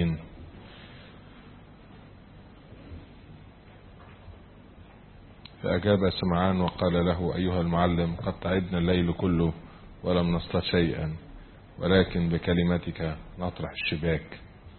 فأجاب سمعان وقال له أيها المعلم قد تعبنا الليل كله ولم نصطاد شيئا ولكن بكلمتك نطرح الشباك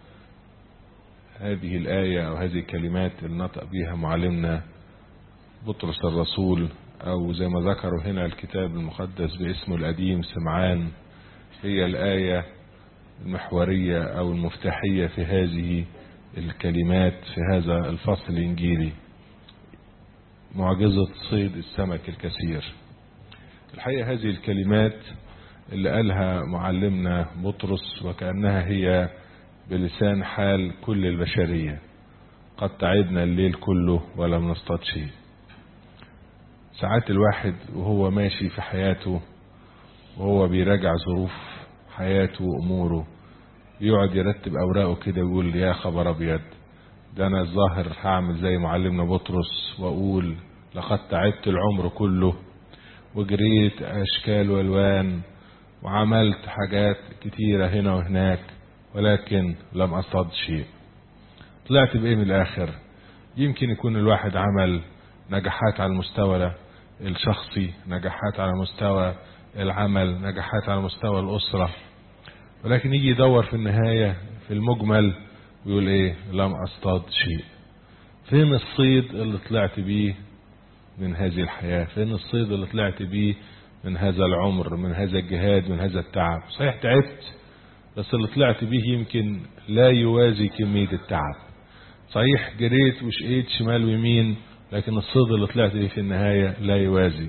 هذه الآية أو هذه الكلمات اللي نطق بها معلمنا بطرس الرسول أو زي ما ذكروا هنا الكتاب المقدس باسمه القديم سمعان هي الآية المحورية أو المفتاحية في هذه الكلمات في هذا الفصل الإنجيلي معجزة صيد السمك الكثير الحقيقة هذه الكلمات اللي قالها معلمنا بطرس وكأنها هي بلسان حال كل البشرية قد تعبنا الليل كله ولم نصطاد شيء ساعات الواحد وهو ماشي في حياته وهو بيراجع ظروف حياته وأموره يقعد يرتب أوراقه كده ويقول يا خبر أبيض ده أنا الظاهر هعمل زي معلمنا بطرس وأقول لقد تعبت العمر كله وجريت أشكال والوان وعملت حاجات كتيرة هنا وهناك ولكن لم أصطاد شيء طلعت بإيه من الآخر يمكن يكون الواحد عمل نجاحات على المستوى الشخصي نجاحات على مستوى العمل نجاحات على مستوى الأسرة ولكن يجي يدور في النهاية في المجمل ويقول ايه لم اصطاد شيء فين الصيد اللي طلعت بيه من هذه الحياة فين الصيد اللي طلعت بيه من هذا العمر من هذا الجهاد من هذا التعب صحيح تعبت بس اللي طلعت بيه يمكن لا يوازي كمية التعب صحيح جريت وشقيت شمال ويمين لكن الصيد اللي طلعت بيه في النهاية لا يوازي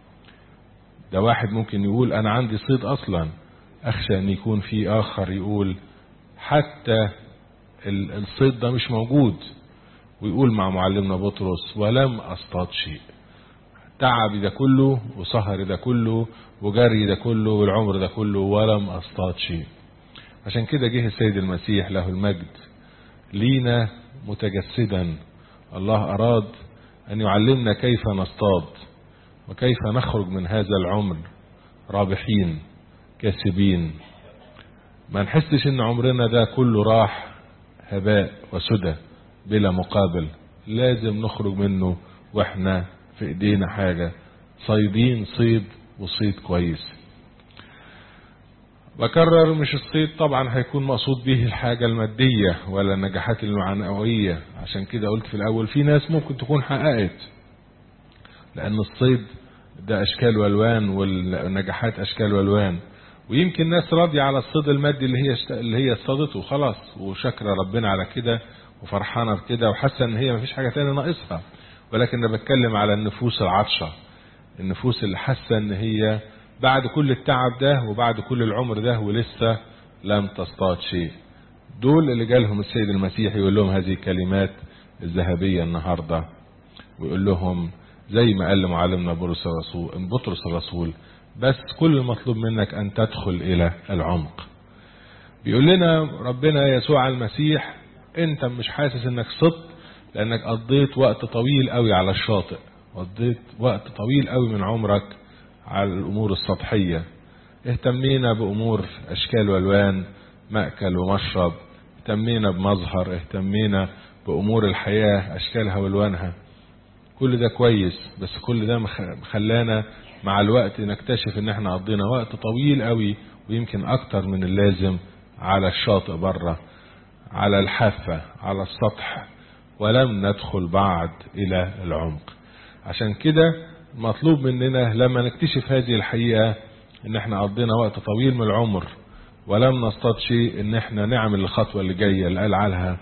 ده واحد ممكن يقول انا عندي صيد اصلا اخشى ان يكون في اخر يقول حتى الصيد ده مش موجود ويقول مع معلمنا بطرس ولم اصطاد شيء تعبي ده كله وسهري ده كله وجري ده كله والعمر ده كله ولم اصطاد شيء عشان كده جه السيد المسيح له المجد لينا متجسدا الله اراد ان يعلمنا كيف نصطاد وكيف نخرج من هذا العمر رابحين كاسبين ما نحسش ان عمرنا ده كله راح هباء وسدى بلا مقابل لازم نخرج منه واحنا في ايدينا حاجة صيدين صيد وصيد كويس بكرر مش الصيد طبعا هيكون مقصود به الحاجة المادية ولا النجاحات المعنوية عشان كده قلت في الاول في ناس ممكن تكون حققت لان الصيد ده اشكال والوان والنجاحات اشكال والوان ويمكن ناس راضية على الصيد المادي اللي هي اللي هي اصطادته خلاص وشاكره ربنا على كده وفرحانه بكده وحاسه ان هي مفيش حاجه تانية ناقصها ولكن انا بتكلم على النفوس العطشه النفوس اللي حاسه ان هي بعد كل التعب ده وبعد كل العمر ده ولسه لم تصطاد شيء دول اللي جالهم السيد المسيح يقول لهم هذه الكلمات الذهبيه النهارده ويقول لهم زي ما قال معلمنا بطرس الرسول بطرس الرسول بس كل المطلوب منك ان تدخل الى العمق بيقول لنا ربنا يسوع المسيح انت مش حاسس انك صدت لانك قضيت وقت طويل قوي على الشاطئ قضيت وقت طويل قوي من عمرك على الامور السطحية اهتمينا بامور اشكال والوان مأكل ومشرب اهتمينا بمظهر اهتمينا بامور الحياة اشكالها والوانها كل ده كويس بس كل ده خلانا مع الوقت نكتشف ان احنا قضينا وقت طويل قوي ويمكن اكتر من اللازم على الشاطئ بره على الحافة على السطح ولم ندخل بعد الى العمق عشان كده مطلوب مننا لما نكتشف هذه الحقيقة ان احنا قضينا وقت طويل من العمر ولم نصطاد شيء ان احنا نعمل الخطوة اللي جاية اللي قال عنها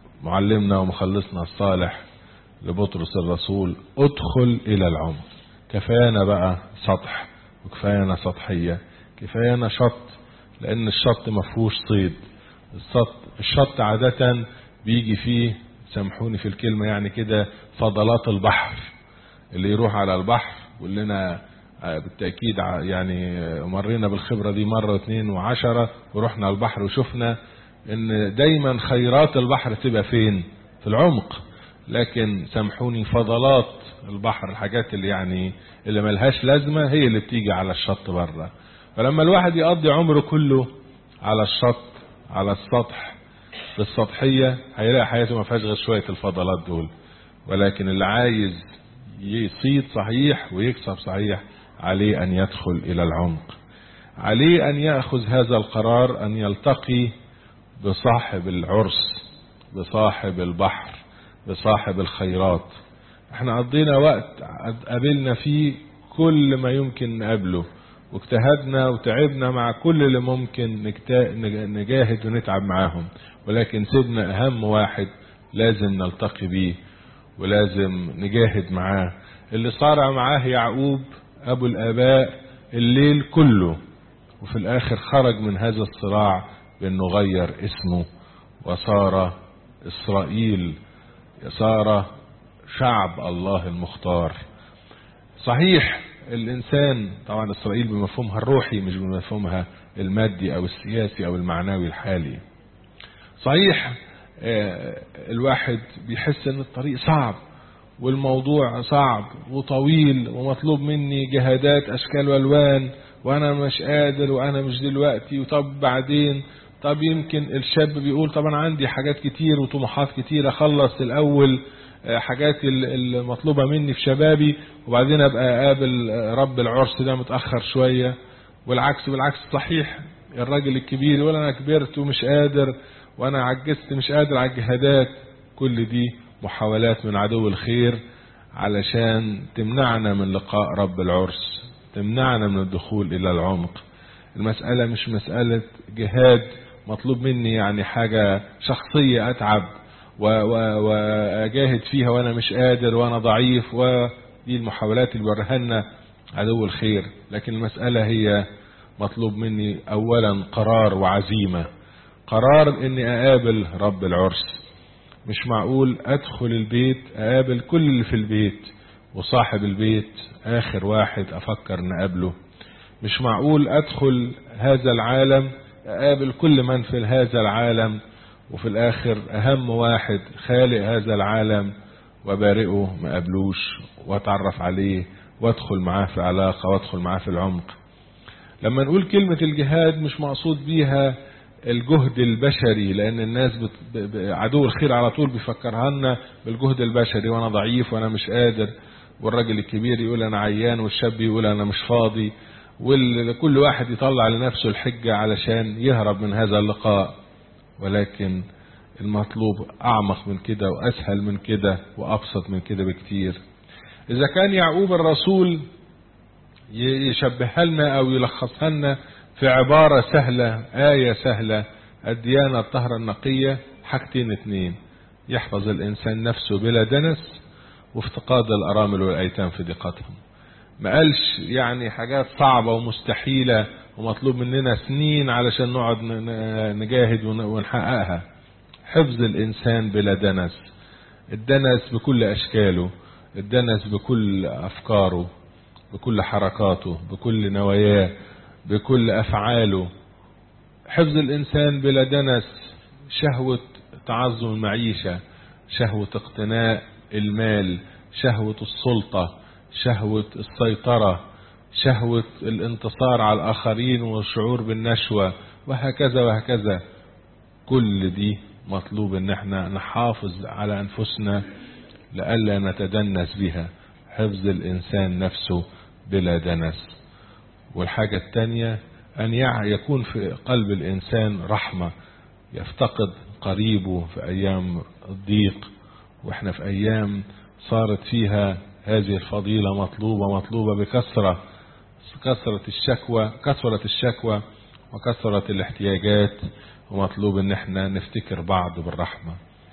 معلمنا ومخلصنا الصالح لبطرس الرسول ادخل الى العمق كفايانا بقى سطح وكفايانا سطحية كفايانا شط لان الشط مفهوش صيد الشط, الشط عادة بيجي فيه سامحوني في الكلمة يعني كده فضلات البحر اللي يروح على البحر كلنا بالتأكيد يعني مرينا بالخبرة دي مرة واثنين وعشرة ورحنا البحر وشفنا ان دايما خيرات البحر تبقى فين في العمق لكن سامحوني فضلات البحر الحاجات اللي يعني اللي ملهاش لازمة هي اللي بتيجي على الشط بره فلما الواحد يقضي عمره كله على الشط على السطح بالسطحية هيلاقي حياته ما فيهاش غير شوية الفضلات دول ولكن اللي عايز يصيد صحيح ويكسب صحيح عليه أن يدخل إلى العمق عليه أن يأخذ هذا القرار أن يلتقي بصاحب العرس بصاحب البحر بصاحب الخيرات احنا قضينا وقت قابلنا فيه كل ما يمكن نقابله واجتهدنا وتعبنا مع كل اللي ممكن نجاهد ونتعب معاهم ولكن سيبنا اهم واحد لازم نلتقي بيه ولازم نجاهد معاه اللي صارع معاه يعقوب ابو الاباء الليل كله وفي الاخر خرج من هذا الصراع بانه غير اسمه وصار اسرائيل صار شعب الله المختار صحيح الانسان طبعا اسرائيل بمفهومها الروحي مش بمفهومها المادي او السياسي او المعنوي الحالي صحيح الواحد بيحس ان الطريق صعب والموضوع صعب وطويل ومطلوب مني جهادات اشكال والوان وانا مش قادر وانا مش دلوقتي وطب بعدين طب يمكن الشاب بيقول طب انا عندي حاجات كتير وطموحات كتير اخلص الاول حاجات المطلوبة مني في شبابي وبعدين ابقى اقابل رب العرس ده متأخر شوية والعكس بالعكس صحيح الراجل الكبير يقول انا كبرت ومش قادر وانا عجزت مش قادر على الجهادات كل دي محاولات من عدو الخير علشان تمنعنا من لقاء رب العرس تمنعنا من الدخول الى العمق المسألة مش مسألة جهاد مطلوب مني يعني حاجة شخصية اتعب واجاهد فيها وانا مش قادر وانا ضعيف ودي المحاولات اللي بيوريها لنا عدو الخير لكن المسألة هي مطلوب مني اولا قرار وعزيمة قرار اني اقابل رب العرس مش معقول ادخل البيت اقابل كل اللي في البيت وصاحب البيت اخر واحد افكر نقابله مش معقول ادخل هذا العالم اقابل كل من في هذا العالم وفي الاخر اهم واحد خالق هذا العالم وبارئه ما قابلوش واتعرف عليه وادخل معاه في علاقة وادخل معاه في العمق لما نقول كلمة الجهاد مش مقصود بيها الجهد البشري لان الناس بت... عدو الخير على طول بيفكرها لنا بالجهد البشري وانا ضعيف وانا مش قادر والراجل الكبير يقول انا عيان والشاب يقول انا مش فاضي وكل واحد يطلع لنفسه الحجة علشان يهرب من هذا اللقاء ولكن المطلوب اعمق من كده واسهل من كده وابسط من كده بكتير اذا كان يعقوب الرسول يشبهها لنا او يلخصها لنا في عبارة سهلة آية سهلة الديانة الطهرة النقية حاجتين اتنين يحفظ الإنسان نفسه بلا دنس وافتقاد الأرامل والأيتام في ضيقتهم ما قالش يعني حاجات صعبة ومستحيلة ومطلوب مننا سنين علشان نقعد نجاهد ونحققها حفظ الإنسان بلا دنس الدنس بكل أشكاله الدنس بكل أفكاره بكل حركاته بكل نواياه بكل أفعاله حفظ الإنسان بلا دنس شهوة تعظم المعيشة شهوة اقتناء المال شهوة السلطة شهوة السيطرة شهوة الانتصار على الآخرين والشعور بالنشوة وهكذا وهكذا كل دي مطلوب ان احنا نحافظ على انفسنا لئلا نتدنس بها حفظ الانسان نفسه بلا دنس والحاجة الثانية أن يكون في قلب الإنسان رحمة يفتقد قريبه في أيام الضيق وإحنا في أيام صارت فيها هذه الفضيلة مطلوبة مطلوبة بكثرة كثرة الشكوى كثرة الشكوى وكثرة الاحتياجات ومطلوب ان احنا نفتكر بعض بالرحمة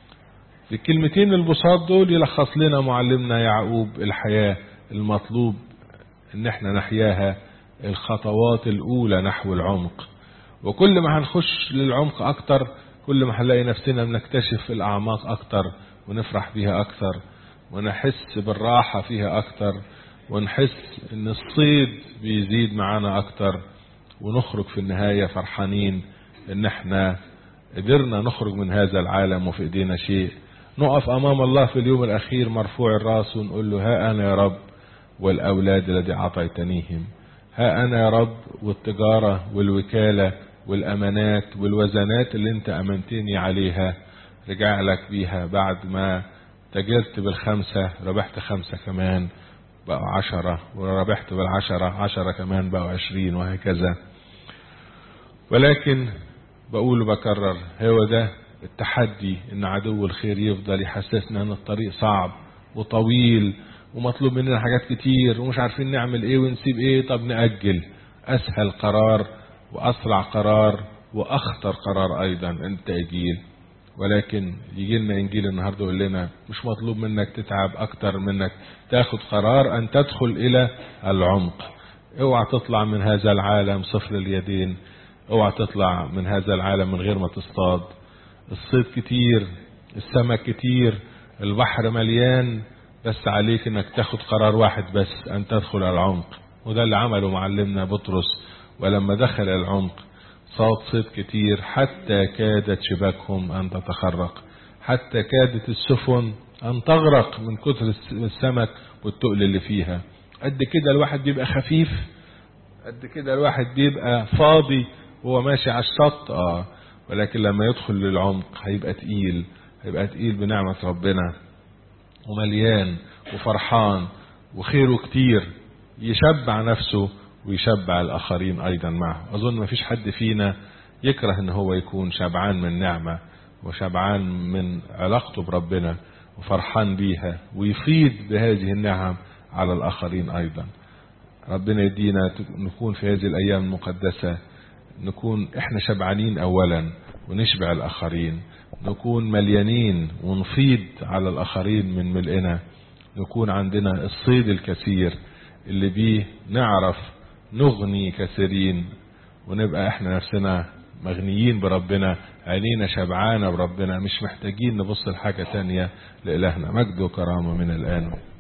في الكلمتين البساط دول يلخص لنا معلمنا يعقوب الحياة المطلوب ان احنا نحياها الخطوات الاولى نحو العمق وكل ما هنخش للعمق اكتر كل ما هنلاقي نفسنا بنكتشف الاعماق اكتر ونفرح بيها اكتر ونحس بالراحة فيها اكتر ونحس ان الصيد بيزيد معانا اكتر ونخرج في النهاية فرحانين ان احنا قدرنا نخرج من هذا العالم وفي ايدينا شيء نقف امام الله في اليوم الاخير مرفوع الراس ونقول له ها انا يا رب والاولاد الذي اعطيتنيهم ها انا يا رب والتجارة والوكالة والامانات والوزنات اللي انت امنتني عليها رجع لك بيها بعد ما تجرت بالخمسة ربحت خمسة كمان بقوا عشرة وربحت بالعشرة عشرة كمان بقوا عشرين وهكذا ولكن بقول وبكرر هو ده التحدي ان عدو الخير يفضل يحسسنا ان الطريق صعب وطويل ومطلوب مننا حاجات كتير ومش عارفين نعمل ايه ونسيب ايه طب نأجل اسهل قرار واسرع قرار واخطر قرار ايضا التأجيل ولكن يجي لنا انجيل النهارده يقول لنا مش مطلوب منك تتعب اكتر منك تاخد قرار ان تدخل الى العمق اوعى تطلع من هذا العالم صفر اليدين اوعى تطلع من هذا العالم من غير ما تصطاد الصيد كتير السمك كتير البحر مليان بس عليك انك تاخد قرار واحد بس ان تدخل العمق وده اللي عمله معلمنا بطرس ولما دخل العمق صاد صيد كتير حتى كادت شباكهم ان تتخرق حتى كادت السفن ان تغرق من كتر السمك والتقل اللي فيها قد كده الواحد بيبقى خفيف قد كده الواحد بيبقى فاضي وهو ماشي على الشط اه ولكن لما يدخل للعمق هيبقى تقيل هيبقى تقيل بنعمة ربنا ومليان وفرحان وخيره كتير يشبع نفسه ويشبع الآخرين أيضا معه أظن ما فيش حد فينا يكره ان هو يكون شبعان من نعمة وشبعان من علاقته بربنا وفرحان بيها ويفيد بهذه النعم على الآخرين أيضا ربنا يدينا نكون في هذه الأيام المقدسة نكون احنا شبعانين أولا ونشبع الآخرين نكون مليانين ونفيض على الآخرين من ملئنا نكون عندنا الصيد الكثير اللي بيه نعرف نغني كثيرين ونبقى احنا نفسنا مغنيين بربنا عينينا شبعانة بربنا مش محتاجين نبص لحاجة تانية لإلهنا مجد وكرامة من الآن